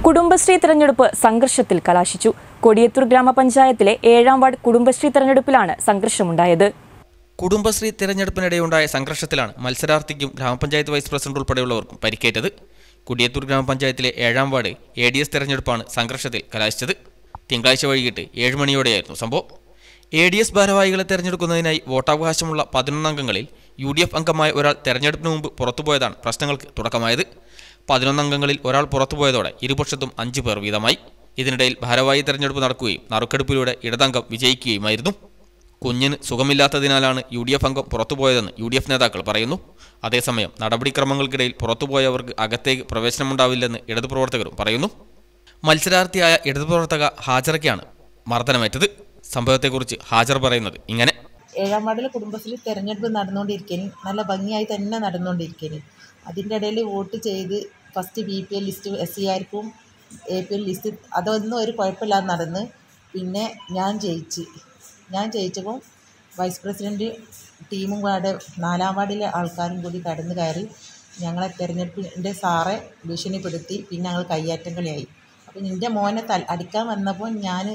കുടുംബശ്രീ തിരഞ്ഞെടുപ്പ് സംഘർഷത്തിൽ കലാശിച്ചു കൊടിയത്തൂർ ഗ്രാമപഞ്ചായത്തിലെ ഏഴാം വാർഡ് കുടുംബശ്രീ തിരഞ്ഞെടുപ്പിലാണ് സംഘർഷമുണ്ടായത് കുടുംബശ്രീ തിരഞ്ഞെടുപ്പിനിടെയുണ്ടായ സംഘർഷത്തിലാണ് മത്സരാർത്ഥിക്കും ഗ്രാമപഞ്ചായത്ത് വൈസ് പ്രസിഡന്റ് ഉൾപ്പെടെയുള്ളവർക്കും പരിക്കേറ്റത് കുടിയത്തൂർ ഗ്രാമപഞ്ചായത്തിലെ ഏഴാം വാർഡ് എ ഡി എസ് തെരഞ്ഞെടുപ്പാണ് സംഘർഷത്തിൽ കലാശിച്ചത് തിങ്കളാഴ്ച വൈകിട്ട് ഏഴ് മണിയോടെയായിരുന്നു സംഭവം എ ഡി എസ് ഭാരവാഹികളെ തെരഞ്ഞെടുക്കുന്നതിനായി വോട്ടവകാശമുള്ള പതിനൊന്ന് അംഗങ്ങളിൽ യു ഡി എഫ് അംഗമായ ഒരാൾ തെരഞ്ഞെടുപ്പിന് മുമ്പ് പുറത്തുപോയതാണ് പ്രശ്നങ്ങൾക്ക് തുടക്കമായത് പതിനൊന്ന് അംഗങ്ങളിൽ ഒരാൾ പുറത്തുപോയതോടെ ഇരുപക്ഷത്തും അഞ്ച് പേർ വീതമായി ഇതിനിടയിൽ ഭാരവാഹി തെരഞ്ഞെടുപ്പ് നടക്കുകയും നറുക്കെടുപ്പിലൂടെ ഇടതംഗം വിജയിക്കുകയുമായിരുന്നു കുഞ്ഞിന് സുഖമില്ലാത്തതിനാലാണ് യു ഡി എഫ് അംഗം പുറത്തുപോയതെന്ന് യു ഡി എഫ് നേതാക്കൾ പറയുന്നു അതേസമയം നടപടിക്രമങ്ങൾക്കിടയിൽ പുറത്തുപോയവർക്ക് അകത്തേക്ക് പ്രവേശനമുണ്ടാവില്ലെന്ന് ഇടതു പ്രവർത്തകരും പറയുന്നു മത്സരാർത്ഥിയായ ഇടതു പ്രവർത്തക ഹാജറയ്ക്കാണ് മർദ്ദനമേറ്റത് സംഭവത്തെക്കുറിച്ച് ഹാജർ പറയുന്നത് ഇങ്ങനെ ഏഴാം വാർഡിലെ കുടുംബശ്രീ തെരഞ്ഞെടുപ്പ് നടന്നുകൊണ്ടിരിക്കണി നല്ല ഭംഗിയായി തന്നെ നടന്നുകൊണ്ടിരിക്കണി അതിൻ്റെ ഇടയിൽ വോട്ട് ചെയ്ത് first B P L list S C ആർക്കും എ പി എൽ ലിസ്റ്റ് അതൊന്നും ഒരു കുഴപ്പമില്ലാതെ നടന്ന് പിന്നെ ഞാൻ ജയിച്ച് ഞാൻ ജയിച്ചപ്പോൾ വൈസ് പ്രസിഡൻറ്റ് ടീമും കൂടെ നാലാം വാർഡിലെ ആൾക്കാരും കൂടി കടന്നു കയറി ഞങ്ങളെ തെരഞ്ഞെടുപ്പിൻ്റെ സാറെ ഭീഷണിപ്പെടുത്തി പിന്നെ ഞങ്ങൾ കയ്യാറ്റം കളിയായി അപ്പോൾ എൻ്റെ മോനെ തൽ അടിക്കാൻ വന്നപ്പോൾ ഞാൻ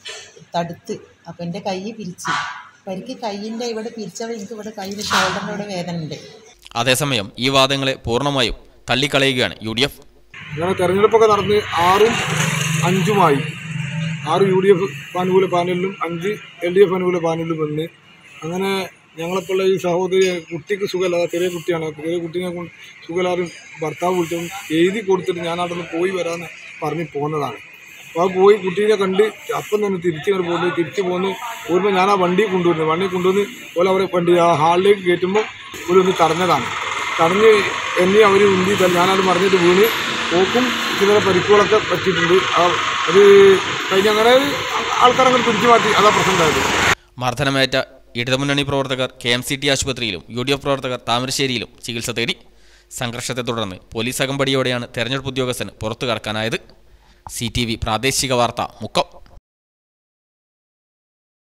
തടുത്ത് അപ്പോൾ എൻ്റെ കൈ പിരിച്ച് അപ്പോൾ എനിക്ക് കൈയിൻ്റെ ഇവിടെ പിരിച്ചപ്പോൾ എനിക്ക് ഇവിടെ കയ്യിൻ്റെ ഷോൾഡറിൻ്റെ ഇവിടെ വേദന ഉണ്ട് അതേസമയം ഈ വാദങ്ങളെ പൂർണ്ണമായും തള്ളിക്കളയുകയാണ് യു ഡി എഫ് അങ്ങനെ തെരഞ്ഞെടുപ്പൊക്കെ നടന്ന് ആറും അഞ്ചുമായി ആറ് യു ഡി എഫ് അനുകൂല പാനലിലും അഞ്ച് എൽ ഡി എഫ് അനുകൂല പാനലിലും വന്ന് അങ്ങനെ ഞങ്ങളെപ്പോഴുള്ള ഈ സഹോദരി കുട്ടിക്ക് സുഖമില്ലാതെ ചെറിയ കുട്ടിയാണ് ചെറിയ കുട്ടീനെ കൊണ്ട് സുഖമില്ലാതെ ഭർത്താവ് വിളിച്ചും എഴുതി കൊടുത്തിട്ട് ഞാൻ അവിടെ നിന്ന് പോയി വരാമെന്ന് പറഞ്ഞ് പോകുന്നതാണ് അപ്പോൾ ആ പോയി കുട്ടീനെ കണ്ട് അപ്പം തന്നെ തിരിച്ച് ഇങ്ങനെ പോകുന്നു തിരിച്ച് പോന്ന് പോകുമ്പോൾ ഞാൻ ആ വണ്ടി കൊണ്ടുവരുന്നു വണ്ടി കൊണ്ടുവന്ന് പോലെ അവരെ വണ്ടി ആ ഹാളിലേക്ക് കയറ്റുമ്പോൾ ഒരു ഒന്ന് തടഞ്ഞതാണ് തടഞ്ഞ് എന്നെ അവർ ഉന്തി തള്ളി ഞാനത് മറിഞ്ഞിട്ട് വീണ് പോക്കും ചില പരിക്കുകളൊക്കെ പറ്റിയിട്ടുണ്ട് ആ അത് കഴിഞ്ഞ് അങ്ങനെ ആൾക്കാരങ്ങനെ പിടിച്ചു മാറ്റി അതാ പ്രശ്നം ഉണ്ടായത് മർദ്ദനമേറ്റ ഇടതുമുന്നണി പ്രവർത്തകർ കെ എം സി ടി ആശുപത്രിയിലും യു ഡി എഫ് പ്രവർത്തകർ താമരശ്ശേരിയിലും ചികിത്സ തേടി സംഘർഷത്തെ തുടർന്ന് പോലീസ് അകമ്പടിയോടെയാണ് തെരഞ്ഞെടുപ്പ് ഉദ്യോഗസ്ഥന് പുറത്തു കടക്കാനായത് സി ടി വി പ്രാദേശിക വാർത്ത മുക്കം